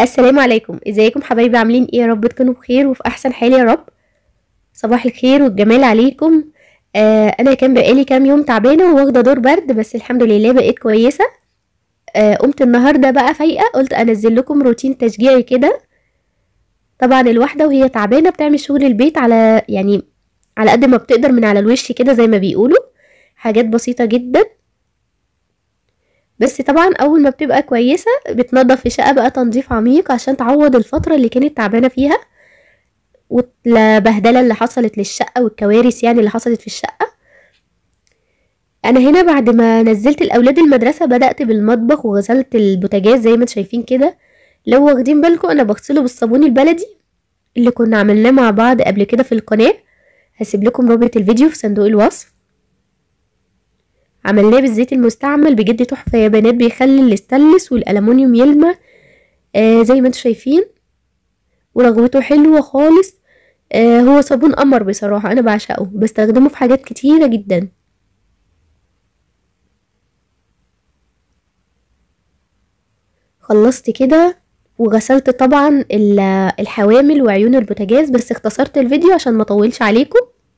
السلام عليكم ازيكم حبايبي عاملين ايه يا رب تكونوا بخير وفي احسن حال يا رب صباح الخير والجمال عليكم آه انا كان بقالي كام يوم تعبانه وواخده دور برد بس الحمد لله بقيت كويسه آه قمت النهارده بقى فايقه قلت انزل لكم روتين تشجيعي كده طبعا الواحده وهي تعبانه بتعمل شغل البيت على يعني على قد ما بتقدر من على الوش كده زي ما بيقولوا حاجات بسيطه جدا بس طبعا اول ما بتبقى كويسه بتنظف الشقه بقى تنظيف عميق عشان تعوض الفتره اللي كانت تعبانه فيها والبهدله اللي حصلت للشقه والكوارث يعني اللي حصلت في الشقه انا هنا بعد ما نزلت الاولاد المدرسه بدات بالمطبخ وغسلت البوتاجاز زي ما انتم شايفين كده لو واخدين بالكم انا بغسله بالصابون البلدي اللي كنا عملناه مع بعض قبل كده في القناه هسيب لكم رابط الفيديو في صندوق الوصف عملناه بالزيت المستعمل بجد تحفه يا بنات بيخلي الاستانلس والالومنيوم يلمع آه زي ما انتم شايفين ورغوته حلوه خالص آه هو صابون قمر بصراحه انا بعشقه بستخدمه في حاجات كتيره جدا خلصت كده وغسلت طبعا الحوامل وعيون البوتاجاز بس اختصرت الفيديو عشان ما اطولش عليكم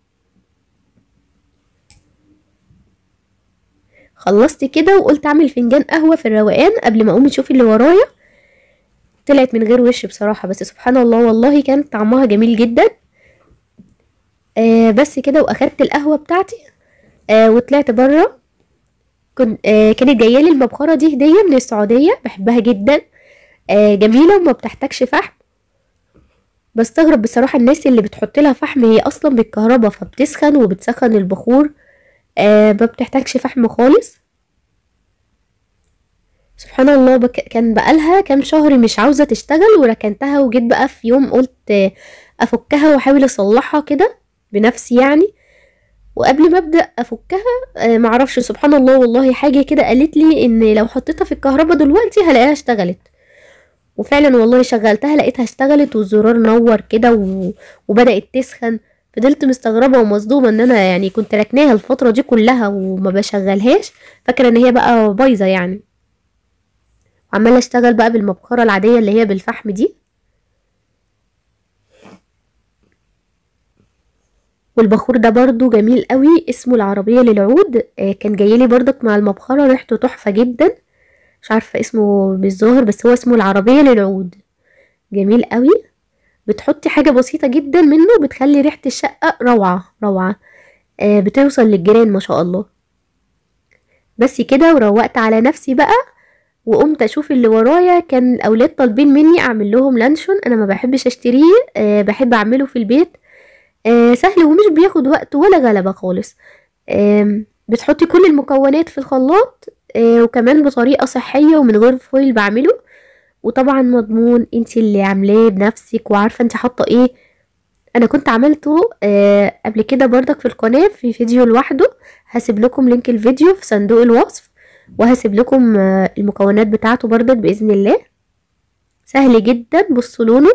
خلصت كده وقلت اعمل فنجان قهوه في الروقان قبل ما اقوم اشوف اللي ورايا طلعت من غير وش بصراحه بس سبحان الله والله كان طعمها جميل جدا آه بس كده واخدت القهوه بتاعتي آه وطلعت بره كنت آه كانت جايه لي المبخره دي هديه من السعوديه بحبها جدا آه جميله وما بتحتاجش فحم بستغرب بصراحه الناس اللي بتحط لها فحم هي اصلا بالكهرباء فبتسخن وبتسخن البخور آه ما بتحتاجش فحم خالص سبحان الله بك كان بقالها كام شهر مش عاوزة تشتغل وركنتها وجيت بقى في يوم قلت آه افكها واحاول اصلحها كده بنفسي يعني وقبل ما ابدا افكها آه معرفش سبحان الله والله حاجه كده قالت لي ان لو حطيتها في الكهرباء دلوقتي هلاقيها اشتغلت وفعلا والله شغلتها لقيتها اشتغلت والزرار نور كده و... وبدات تسخن فضلت مستغربه ومصدومه ان انا يعني كنت راكناها الفتره دي كلها وما بشغلهاش فاكره ان هي بقى بايظه يعني وعماله اشتغل بقى بالمبخره العاديه اللي هي بالفحم دي والبخور ده برضو جميل قوي اسمه العربيه للعود آه كان جايلي برضك مع المبخره ريحته تحفه جدا مش عارفه اسمه بالظاهر بس هو اسمه العربيه للعود جميل قوي بتحطي حاجة بسيطة جدا منه بتخلي ريحة الشقة روعة روعة آه بتوصل للجيران ما شاء الله بس كده وروقت على نفسي بقى وقمت اشوف اللي ورايا كان الاولاد طالبين مني اعمل لهم لانشون انا ما بحبش اشتريه آه بحب اعمله في البيت آه سهل ومش بياخد وقت ولا غلبة خالص آه بتحطي كل المكونات في الخلاط آه وكمان بطريقة صحية ومن غير فويل بعمله وطبعا مضمون انت اللي عاملاه بنفسك وعارفه انت حاطه ايه انا كنت عملته آه قبل كده بردك في القناه في فيديو لوحده هسيب لكم لينك الفيديو في صندوق الوصف وهسيب لكم آه المكونات بتاعته بردك باذن الله سهل جدا بصوا لونه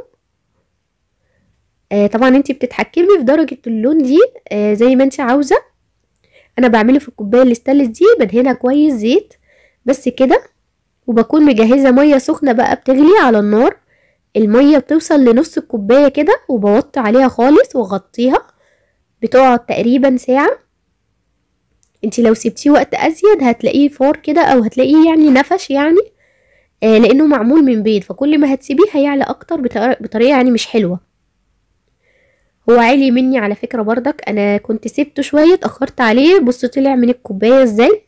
آه طبعا انت بتتحكمي في درجه اللون دي آه زي ما انت عاوزه انا بعمله في الكوبايه الاستانلس دي بدهنها كويس زيت بس كده وبكون مجهزة مية سخنة بقى بتغلي على النار المية بتوصل لنص الكوباية كده وبوطي عليها خالص واغطيها بتقعد تقريبا ساعة انتي لو سبتيه وقت ازيد هتلاقيه فار كده او هتلاقيه يعني نفش يعني آه لانه معمول من بيض فكل ما هتسيبيه هيعلى اكتر بطريقة يعني مش حلوة هو عالي مني على فكرة بردك انا كنت سبته شوية اتأخرت عليه بصوا طلع من الكوباية ازاي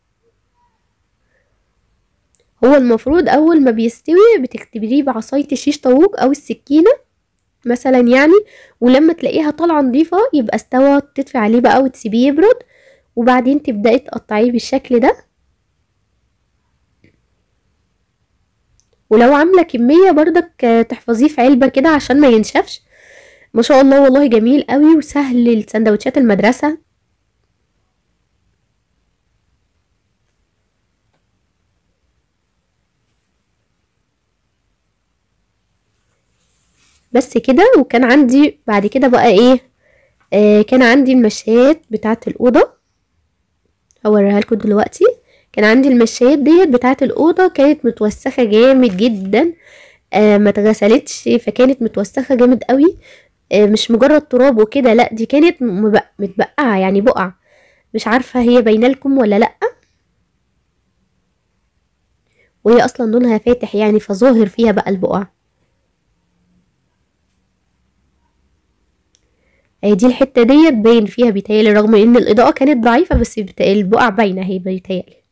هو المفروض اول ما بيستوي بتختبريه بعصاية الشيش طاووق او السكينة مثلا يعني ولما تلاقيها طالعة نضيفة يبقى استوى تطفي عليه بقى وتسيبيه يبرد وبعدين تبدأي تقطعيه بالشكل ده ولو عاملة كمية بردك تحفظيه في علبة كده عشان ما ينشفش ما شاء الله والله جميل قوي وسهل لسندوتشات المدرسة بس كده وكان عندي بعد كده بقى ايه آه كان عندي المشايات بتاعه الاوضه هوريها لكم دلوقتي كان عندي المشايات ديت بتاعه الاوضه كانت متوسخه جامد جدا آه ما اتغسلتش فكانت متوسخة جامد قوي آه مش مجرد تراب وكده لا دي كانت مبق- متبقعة يعني بقع مش عارفة هي باينة لكم ولا لأ وهي أصلا لونها فاتح يعني فظاهر فيها بقى البقع آه دي الحتة ديت باين فيها بيتهيألي رغم ان الإضاءة كانت ضعيفة بس بت- البقع باينة هي بيتهيألي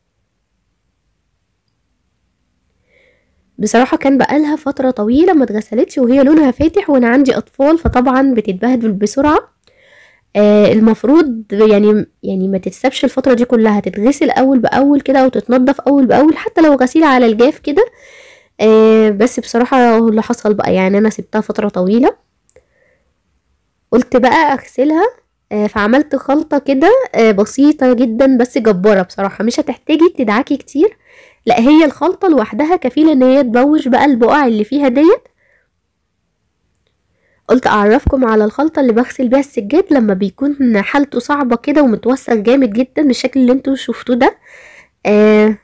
بصراحة كان بقالها فترة طويلة ما اتغسلتش وهي لونها فاتح وانا عندي اطفال فطبعا بتتبهدل بسرعة آه المفروض يعني يعني ما تتسابش الفترة دي كلها تتغسل اول باول كده وتتنضف اول باول حتى لو غسيل على الجاف كده آه بس بصراحة هو اللي حصل بقى يعني انا سبتها فترة طويلة قلت بقى اغسلها آه فعملت خلطة كده آه بسيطة جدا بس جبارة بصراحة مش هتحتاجي تدعكي كتير لا هي الخلطة لوحدها كفيلة ان هي تبوش بقى البقع اللي فيها ديت قلت اعرفكم على الخلطة اللي بغسل بيها السجاد لما بيكون حالته صعبة كده ومتوسخ جامد جدا بالشكل اللي انتوا شفتوه ده آه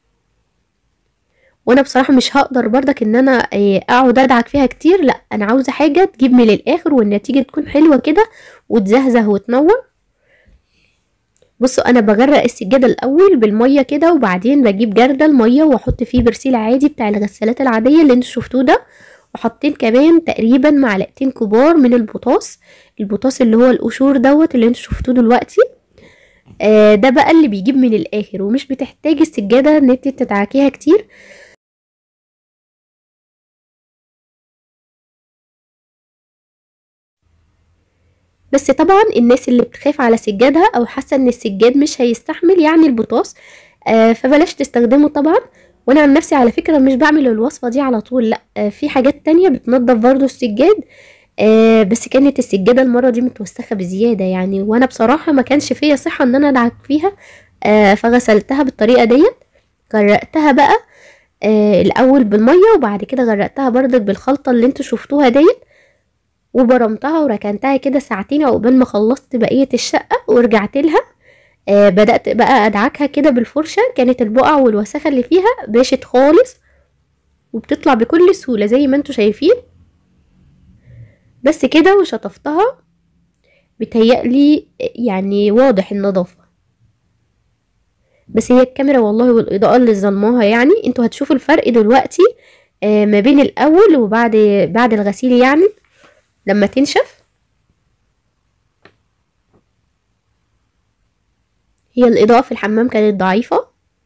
وانا بصراحة مش هقدر برضك ان انا آه اقعد ادعك فيها كتير لا انا عاوزة حاجة تجيب من الاخر والنتيجة تكون حلوة كده وتزهزه وتنور بصوا انا بغرق السجادة الاول بالمية كده وبعدين بجيب جردل مية واحط فيه برسيل عادي بتاع الغسالات العادية اللي انتوا شفتوه ده وحطيت كمان تقريبا معلقتين كبار من البوتاص البوتاص اللي هو القشور دوت اللي انتوا شفتوه دلوقتي آه ده بقى اللي بيجيب من الاخر ومش بتحتاجي السجادة ان انت تدعكيها كتير بس طبعا الناس اللي بتخاف على سجادها او حاسه ان السجاد مش هيستحمل يعني البوتاص آه فبلاش تستخدمه طبعا وانا عن نفسي على فكره مش بعمل الوصفه دي على طول لا آه في حاجات تانية بتنضف برضو السجاد آه بس كانت السجاده المره دي متوسخه بزياده يعني وانا بصراحه ما كانش فيا صحه ان انا ادعك فيها آه فغسلتها بالطريقه ديت غرقتها بقى آه الاول بالميه وبعد كده غرقتها برضك بالخلطه اللي انتوا شفتوها ديت وبرمتها وركنتها كده ساعتين عقبال ما خلصت بقية الشقة ورجعت لها آه بدأت بقى أدعكها كده بالفرشة كانت البقع والوسخة اللي فيها باشت خالص وبتطلع بكل سهولة زي ما انتوا شايفين بس كده وشطفتها بتهيألي يعني واضح النظافة بس هي الكاميرا والله والإضاءة اللي ظلماها يعني انتوا هتشوفوا الفرق دلوقتي آه ما بين الأول وبعد بعد الغسيل يعني لما تنشف هي الإضاءة في الحمام كانت ضعيفة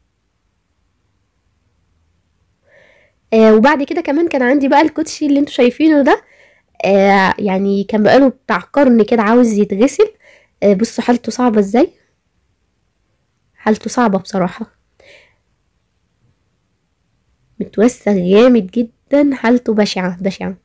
آه وبعد كده كمان كان عندي بقى الكوتشي اللي انتوا شايفينه ده آه يعني كان بقاله بتاع قرن كده عاوز يتغسل آه بصوا حالته صعبة ازاي حالته صعبة بصراحة متوسخ جامد جدا حالته بشعة بشعة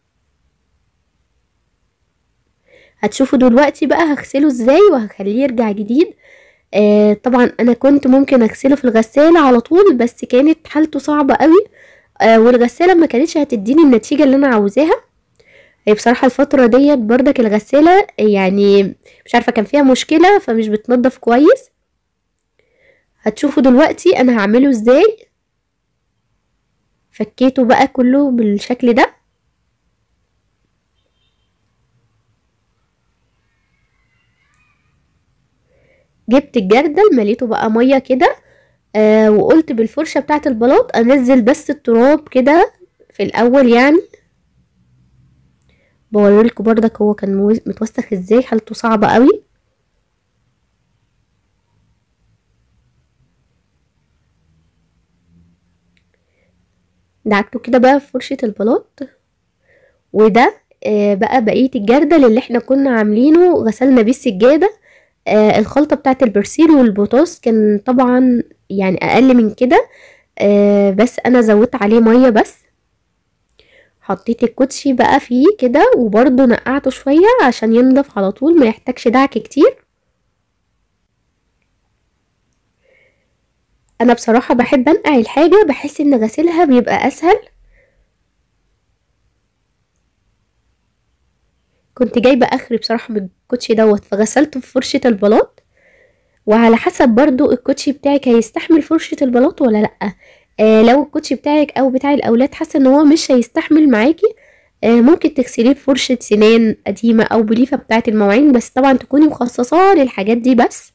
هتشوفوا دلوقتي بقى هغسله ازاي وهخليه يرجع جديد آه طبعا انا كنت ممكن اغسله في الغسالة على طول بس كانت حالته صعبة قوي آه والغسالة ما كانتش هتديني النتيجة اللي انا عاوزاها هي بصراحة الفترة ديت بردك الغسالة يعني مش عارفة كان فيها مشكلة فمش بتنضف كويس هتشوفوا دلوقتي انا هعمله ازاي فكيته بقى كله بالشكل ده جبت الجردل مليته بقى ميه كده آه وقلت بالفرشه بتاعه البلاط انزل بس التراب كده في الاول يعني بوريلكوا بردك هو كان متوسخ ازاي حالته صعبه قوي دعكته كده بقى في فرشه البلاط وده آه بقى بقيه الجردل اللي احنا كنا عاملينه غسلنا بيه السجاده آه الخلطة بتاعت البرسيل والبوتاص كان طبعا يعني أقل من كده آه بس أنا زودت عليه مية بس حطيت الكوتشي بقى فيه كده وبرضه نقعته شوية عشان ينضف على طول ما يحتاجش دعك كتير أنا بصراحة بحب أنقع الحاجة بحس إن غسيلها بيبقى أسهل كنت جايبة اخري بصراحة من الكوتشي دوت فغسلته في فرشة البلاط وعلى حسب برضو الكوتشي بتاعك هيستحمل فرشة البلاط ولا لأ آه لو الكوتشي بتاعك او بتاع الاولاد حاسه ان هو مش هيستحمل معاكي آه ممكن تغسليه بفرشه سنان قديمه او بليفه بتاعه المواعين بس طبعا تكوني مخصصاه للحاجات دي بس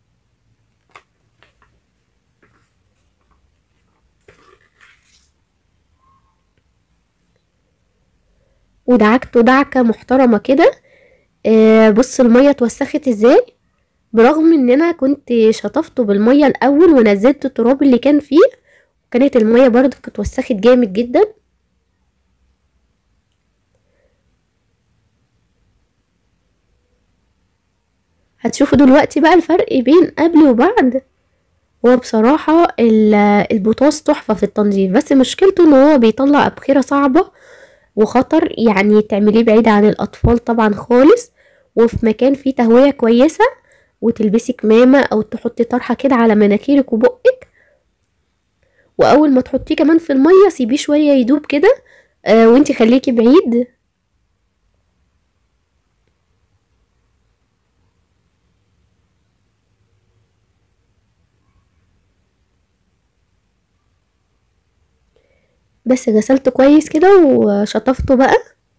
ودعكته دعكه محترمه كده آه بص الميه اتوسخت ازاي برغم ان انا كنت شطفته بالميه الاول ونزلت التراب اللي كان فيه كانت الميه برضو اتوسخت جامد جدا هتشوفوا دلوقتي بقى الفرق بين قبل وبعد هو بصراحة البوتاص تحفة في التنظيف بس مشكلته ان هو بيطلع ابخرة صعبة وخطر يعني تعمليه بعيد عن الاطفال طبعا خالص وفي مكان فيه تهوية كويسة وتلبسي كمامة او تحطي طرحة كده على مناخيرك وبقك واول ما تحطيه كمان في المية سيبيه شوية يدوب كده آه وانتي خليكي بعيد بس غسلته كويس كده وشطفته بقى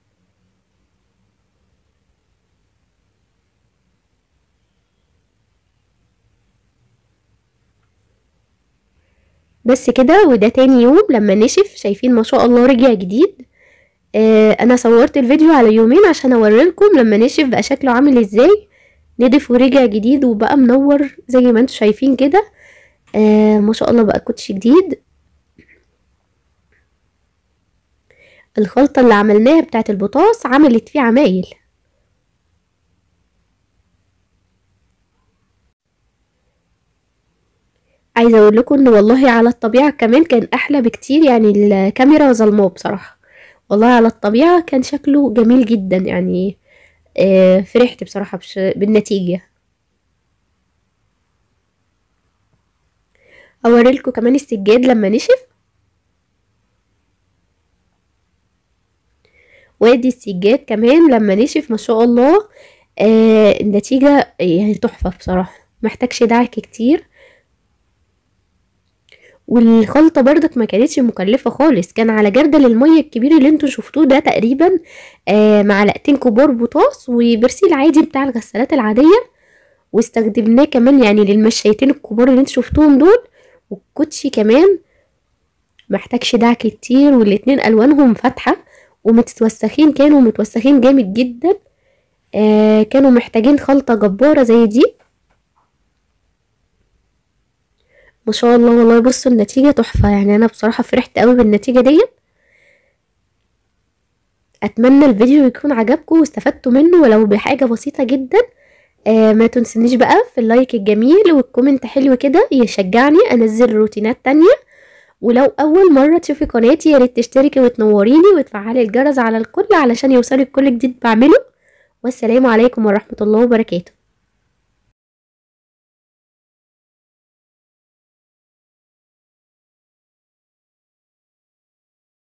بس كده وده تاني يوم لما نشف شايفين ما شاء الله رجع جديد آه انا صورت الفيديو على يومين عشان اوريلكم لما نشف بقى شكله عامل ازاي نضف ورجع جديد وبقى منور زي ما انتم شايفين كده آه ما شاء الله بقى كوتش جديد الخلطة اللي عملناها بتاعت البطاطس عملت فيه عمايل عايزة اقول لكم ان والله على الطبيعة كمان كان احلى بكتير يعني الكاميرا ظلماه بصراحة والله على الطبيعة كان شكله جميل جدا يعني آه فرحت بصراحة بالنتيجة اوريلكم كمان السجاد لما نشف وادي السجاد كمان لما نشف ما شاء الله آه النتيجة يعني تحفة بصراحة محتاجش دعك كتير والخلطة بردك ما كانتش مكلفة خالص كان على جردل المية الكبير اللي انتوا شفتوه ده تقريبا آه معلقتين كبار بوتاص وبرسيل عادي بتاع الغسالات العادية واستخدمناه كمان يعني للمشايتين الكبار اللي انتوا شفتوهم دول والكوتشي كمان محتاجش دعك كتير والاتنين الوانهم فاتحة ومتوسخين كانوا متوسخين جامد جدا آه كانوا محتاجين خلطة جبارة زي دي ما شاء الله والله بصوا النتيجة تحفة يعني انا بصراحة فرحت قوي بالنتيجة دي اتمنى الفيديو يكون عجبكم واستفدتوا منه ولو بحاجة بسيطة جدا آه ما تنسنيش بقى في اللايك الجميل والكومنت حلو كده يشجعني انزل روتينات تانية ولو اول مرة تشوفي قناتي ياريت تشتركي وتنوريني وتفعلي الجرس على الكل علشان يوصلك كل جديد بعمله والسلام عليكم ورحمة الله وبركاته